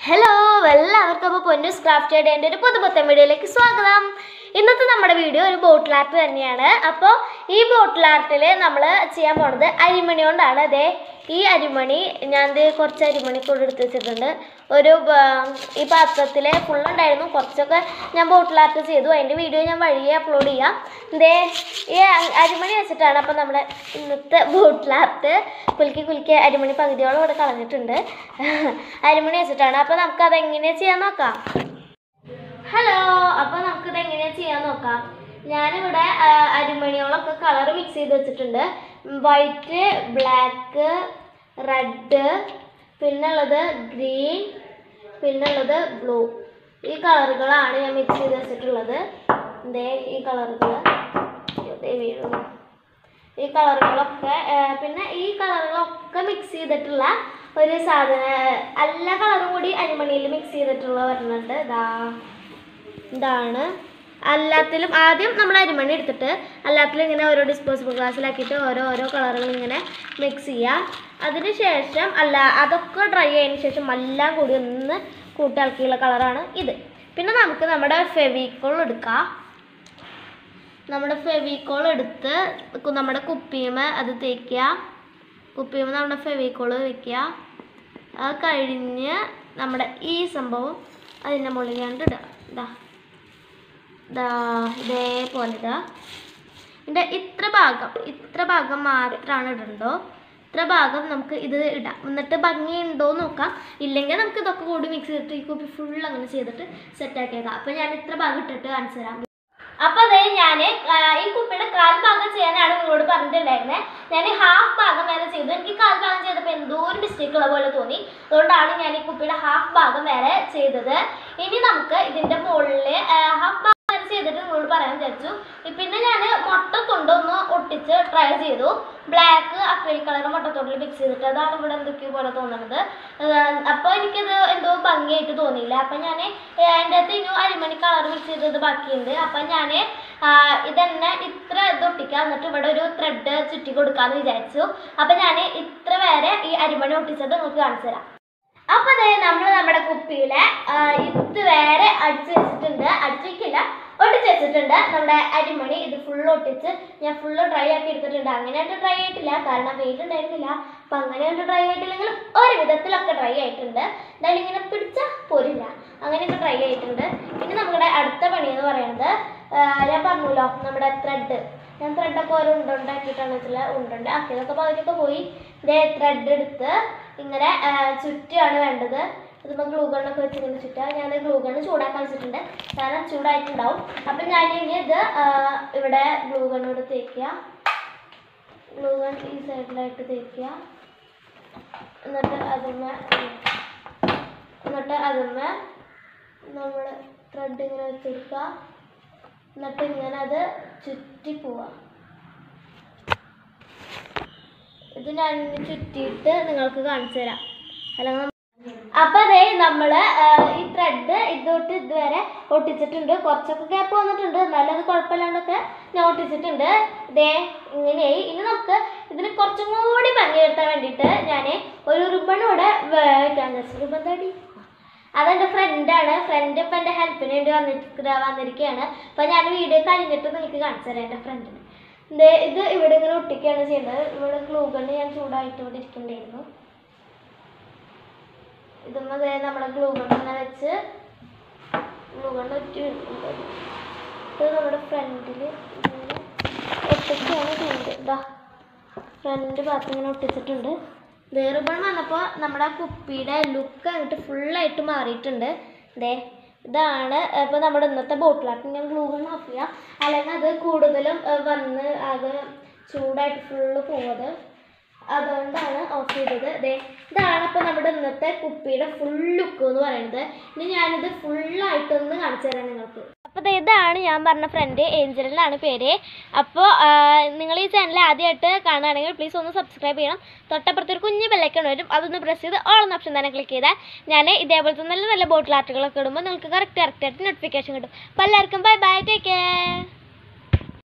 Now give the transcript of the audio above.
hello എല്ലാവർക്കും അപ്പോൾ പൊന്നൂസ് craft ഡേൻ്റെ ഒരു പുതുപുത്തൻ വീഡിയോയിലേക്ക് സ്വാഗതം ഇന്നത്തെ നമ്മുടെ വീഡിയോ ഒരു ബോട്ടിൽ ആർട്ട് തന്നെയാണ് അപ്പോൾ ഈ ബോട്ടിൽ ആർട്ടിൽ നമ്മൾ ചെയ്യാൻ പോണത് അരിമണി കൊണ്ടാണ് അതെ ഈ അരിമണി ഞാൻ ദേ കുറച്ച് അരിമണി കൂടെ എടുത്ത് വെച്ചിട്ടുണ്ട് ഒരു ബ- ഈ പാത്രത്തിൽ ഫുള്ളുണ്ടായിരുന്നു കുറച്ചൊക്കെ ഞാൻ ബോട്ടിൽ ആർട്ട് ചെയ്തു അതിൻ്റെ വീഡിയോ ഞാൻ വഴിയെ അപ്ലോഡ് ചെയ്യാം ദേ ഈ അ- അരിമണി വെച്ചിട്ടാണ് അപ്പോൾ നമ്മുടെ ഇന്നത്തെ ബോട്ടിൽ ആർട്ട് കുലുക്കി കുലുക്കി അരിമണി പകുതിയോളം ഇവിടെ കളഞ്ഞിട്ടുണ്ട് അരിമണി വെച്ചിട്ടാണ് അപ്പോൾ നമുക്കത് എങ്ങനെയാണ് ചെയ്യാൻ നോക്കാം ഹലോ അപ്പോൾ നമുക്കിത് എങ്ങനെയാണ് ചെയ്യാൻ നോക്കാം ഞാനിവിടെ ആ, അരിമണിയോളൊക്കെ കളർ മിക്സ് ചെയ്ത് വെച്ചിട്ടുണ്ട് വൈറ്റ് ബ്ലാക്ക് റെഡ് പിന്നുള്ളത് ഗ്രീൻ പിന്നുള്ളത് ബ്ലൂ ഈ കളറുകളാണ് ഞാൻ മിക്സ് ചെയ്ത് വെച്ചിട്ടുള്ളത് ദേ ഈ കളറുകൾ ദേ വീഴുന്നു ഈ കളറുകളൊക്കെ ആ, പിന്നെ ഈ കളറുകളൊക്കെ മിക്സ് ചെയ്തിട്ടുള്ള ഒരു സാധന എല്ലാ കളറും കൂടി അരിമണിയിൽ മിക്സ് ചെയ്തിട്ടുള്ള വരുന്നുണ്ട് ഇതാ ഇതാണ് എല്ലാത്തിലും ആദ്യം നമ്മൾ അരിമണി എടുത്തിട്ട് എല്ലാത്തിലും ഇങ്ങനെ ഓരോ ഡിസ്പോസിബിൾ ഗ്ലാസ്സിലാക്കിയിട്ട് ഓരോ ഓരോ കളറുകൾ ഇങ്ങനെ മിക്സ് ചെയ്യുക അതിന് ശേഷം അല്ല അതൊക്കെ ഡ്രൈ ആയതിനു ശേഷം എല്ലാം കൂടി ഒന്ന് കൂട്ടിളക്കിയുള്ള കളറാണ് ഇത് പിന്നെ നമുക്ക് നമ്മുടെ ഫെവിക്കോൾ എടുക്കാം നമ്മുടെ ഫെവിക്കോൾ എടുത്ത് കു- നമ്മുടെ കുപ്പിയമ അത് തേക്കുക കുപ്പിയമ നമ്മുടെ ഫെവിക്കോൾ വെക്കുക അത് കഴിഞ്ഞ് നമ്മുടെ ഈ സംഭവം അതിൻ്റെ മുകളിൽ കണ്ട് ഇടുക ഇതാ ദാ ഇതേപോലെ ഇതാ ഇതിൻ്റെ ഇത്ര ഭാഗം ഇത്ര ഭാഗം മാത്രമാണ് ഇടണ്ടോ ഇത്ര ഭാഗം നമുക്ക് ഇത് ഇടാം എന്നിട്ട് ഭംഗിയുണ്ടോ എന്ന് നോക്കാം ഇല്ലെങ്കിൽ നമുക്ക് ഇതൊക്കെ കൂടി മിക്സ് ചെയ്തിട്ട് ഈ കുപ്പി ഫുൾ അങ്ങനെ ചെയ്തിട്ട് സെറ്റാക്കിയേക്കാം അപ്പോൾ ഞാൻ ഇത്ര ഭാഗം ഇട്ടിട്ട് കാണിച്ചു തരാം അപ്പൊ അതെ ഞാൻ ഈ കുപ്പിയുടെ കാൽ ഭാഗം ചെയ്യാനാണ് നിങ്ങളോട് പറഞ്ഞിട്ടുണ്ടായിരുന്നത് ഞാൻ ഹാഫ് ഭാഗം വരെ ചെയ്തു എനിക്ക് കാൽ ഭാഗം ചെയ്തപ്പോൾ എന്തോ ഒരു മിസ്റ്റേക്ക് ഉള്ള പോലെ തോന്നി അതുകൊണ്ടാണ് ഞാൻ ഈ കുപ്പിയുടെ ഹാഫ് ഭാഗം വരെ ചെയ്തത് ഇനി നമുക്ക് ഇതിന്റെ മുകളിൽ ഹാഫ് ഭാഗം വരെ ചെയ്തിട്ട് നിങ്ങളോട് പറയാൻ വിചാരിച്ചു പിന്നെ ഞാൻ മുട്ടത്തൊണ്ട് ഒന്ന് ഒട്ടിച്ച് ട്രൈ ചെയ്തു ബ്ലാക്ക് അക്രലിക് കളർ മുട്ടത്തൊണ്ടിൽ മിക്സ് ചെയ്തിട്ട് അതാണ് ഇവിടെ എന്തൊക്കെയോ പോലെ തോന്നുന്നത് അപ്പോൾ എനിക്കത് എന്തോ ഭംഗിയായിട്ട് തോന്നിയില്ല അപ്പം ഞാൻ എൻ്റെ അകത്ത് ഇനി അരിമണി കളർ മിക്സ് ചെയ്തത് ബാക്കിയുണ്ട് അപ്പം ഞാൻ ഇതന്നെ ഇത്ര ഇത് ഒട്ടിക്കാം എന്നിട്ട് ഇവിടെ ഒരു ത്രെഡ് ചുറ്റി കൊടുക്കാമെന്ന് വിചാരിച്ചു അപ്പം ഞാൻ ഇത്ര വരെ ഈ അരിമണി ഒട്ടിച്ചിട്ട് നിങ്ങൾക്ക് കാണിച്ചു തരാം അപ്പൊ ദേ നമ്മൾ നമ്മുടെ കുപ്പിയിലെ ആ, ഇത് വരെ അടിച്ചു വെച്ചിട്ടുണ്ട് അടിച്ചു വെക്കില്ല ഒട്ടിച്ച് വെച്ചിട്ടുണ്ട് നമ്മുടെ അരിമണി ഇത് ഫുള്ള് ഒട്ടിച്ച് ഞാൻ ഫുള്ള് ഡ്രൈ ആക്കി എടുത്തിട്ടുണ്ട് അങ്ങനെയായിട്ട് ഡ്രൈ ആയിട്ടില്ല കാരണം വെയിൽ ഉണ്ടായിരുന്നില്ല അപ്പൊ അങ്ങനെയായിട്ട് ഡ്രൈ ആയിട്ടില്ലെങ്കിലും ഒരു വിധത്തിലൊക്കെ ഡ്രൈ ആയിട്ടുണ്ട് എന്തായാലും ഇങ്ങനെ പിടിച്ചാൽ പോരില്ല അങ്ങനെയൊക്കെ ഡ്രൈ ആയിട്ടുണ്ട് ഇനി നമ്മുടെ അടുത്ത പണി എന്ന് പറയുന്നത് ആ, ഞാൻ പറഞ്ഞല്ലോ നമ്മുടെ ത്രെഡ് ഞാൻ ത്രെഡൊക്കെ ഓരോ ഉണ്ടുണ്ടാക്കിയിട്ടാണ് വെച്ചില്ല ഉണ്ടുണ്ട് ആക്കിയതൊക്കെ പകുതിയൊക്കെ പോയി ഇതേ ത്രെഡ് എടുത്ത് ഇങ്ങനെ ആ, ചുറ്റുകയാണ് വേണ്ടത് ഇതിപ്പോൾ ഗ്ലൂ ഗണ്ണൊക്കെ വെച്ച് ഇങ്ങനെ ചുറ്റുക ഞാൻ ഗ്ലൂ ഗണ്ണ് ചൂടാക്കാൻ വെച്ചിട്ടുണ്ട് കാരണം ചൂടായിട്ടുണ്ടാവും അപ്പം ഞാൻ ഇനി ഇത് ആ, ഇവിടെ ഗ്ലൂ ഗണ്ണോട് തേക്കുക ഗ്ലൂ ഗൺ ഈ സൈഡിലായിട്ട് തേക്കുക എന്നിട്ട് അതിന്മേ എന്നിട്ട് അതിന്മേ നമ്മൾ ത്രെഡ് ഇങ്ങനെ വെച്ചെടുക്കുക എന്നിട്ട് ഇങ്ങനെ അത് ചുറ്റി പോവുക ഇത് ഞാൻ ഇനി ചുറ്റിയിട്ട് നിങ്ങൾക്ക് കാണിച്ചു തരാം അല്ലെങ്കിൽ അപ്പൊ അതെ നമ്മള് ആ, ഈ ത്രെഡ് ഇതൊട്ട് ഇതുവരെ ഒട്ടിച്ചിട്ടുണ്ട് കുറച്ചൊക്കെ ഗ്യാപ്പ് വന്നിട്ടുണ്ട് എന്നാലും അത് കുഴപ്പമില്ലാണ്ടൊക്കെ ഞാൻ ഒട്ടിച്ചിട്ടുണ്ട് ഇതേ ഇങ്ങനെയായി ഇനി നമുക്ക് ഇതിന് കുറച്ചും കൂടി ഭംഗി വരുത്താൻ വേണ്ടിയിട്ട് ഞാൻ ഒരു റിബൺ ഇവിടെ വെക്കാൻ വിചാരിച്ചു റിബൺ തടി അതെൻ്റെ ഫ്രണ്ടാണ് ഫ്രണ്ട് ഇപ്പം എൻ്റെ ഹെൽപ്പിന് വേണ്ടി വന്നിട്ട് വന്നിരിക്കുകയാണ് അപ്പം ഞാൻ വീഡിയോ കഴിഞ്ഞിട്ട് നിങ്ങൾക്ക് കാണിച്ചു തരാം എൻ്റെ ഫ്രണ്ടിന് ഇത് ഇത് ഇവിടെ ഇങ്ങനെ ഒട്ടിക്കുകയാണ് ചെയ്യുന്നത് ഇവിടെ ഗ്ലൂ ഗണ്ണ് ഞാൻ ചൂടായിട്ട് ഇവിടെ ഇരിക്കണ്ടായിരുന്നു ഇതുമ്മ ദേ നമ്മുടെ ഗ്ലൂ ഗണ്ണ് ഇങ്ങനെ വെച്ച് ഗ്ലൂ ഗണ്ണ് ഒറ്റി വരുന്നുണ്ട് ഇത് നമ്മുടെ ഫ്രണ്ടിൽ ഇങ്ങനെ ഒട്ടിക്കുകയാണ് ചെയ്യുന്നത് ഇതാ ഫ്രണ്ട് ഭാഗത്ത് ഇങ്ങനെ ഒട്ടിച്ചിട്ടുണ്ട് വേറുബൺ വന്നപ്പോൾ നമ്മുടെ ആ കുപ്പിയുടെ ലുക്ക് അങ്ങോട്ട് ഫുള്ളായിട്ട് മാറിയിട്ടുണ്ട് ദേ ഇതാണ് ഇപ്പോൾ നമ്മുടെ ഇന്നത്തെ ബോട്ടിലാട്ട് ഞാൻ ഗ്ലൂ ഗൺ ഓഫ് ചെയ്യാം അല്ലെങ്കിൽ അത് കൂടുതലും ഏ, വന്ന് അത് ചൂടായിട്ട് ഫുള്ള് പോവത് അതുകൊണ്ടാണ് ഓഫ് ചെയ്തത് ദേ ഇതാണ് ഇപ്പോൾ നമ്മുടെ ഇന്നത്തെ കുപ്പിയുടെ ഫുൾ ലുക്ക് എന്ന് പറയുന്നത് ഇനി ഞാനിത് ഫുള്ളായിട്ടൊന്ന് കാണിച്ചു തരാം നിങ്ങൾക്ക് അപ്പോൾ ദേ ഇതാണ് ഞാൻ പറഞ്ഞ ഫ്രണ്ട് ഏഞ്ചൽ എന്നാണ് പേര് അപ്പോൾ നിങ്ങൾ ഈ ചാനൽ ആദ്യമായിട്ട് കാണുകയാണെങ്കിൽ പ്ലീസ് ഒന്ന് സബ്സ്ക്രൈബ് ചെയ്യണം തൊട്ടപ്പുറത്ത് ഒരു കുഞ്ഞു ബെല്ലൈക്കൺ വരും അതൊന്ന് പ്രസ് ചെയ്ത് ഓൾ എന്ന ഓപ്ഷൻ തന്നെ ക്ലിക്ക് ചെയ്താൽ ഞാൻ ഇതേപോലത്തെ നല്ല നല്ല ബോട്ടിൽ ആർട്ടുകളൊക്കെ ഇടുമ്പോൾ നിങ്ങൾക്ക് കറക്റ്റ് കറക്റ്റ് ആയിട്ട് നോട്ടിഫിക്കേഷൻ കിട്ടും അപ്പോൾ എല്ലാവർക്കും ബൈ ബൈ ടേക്ക് കെയർ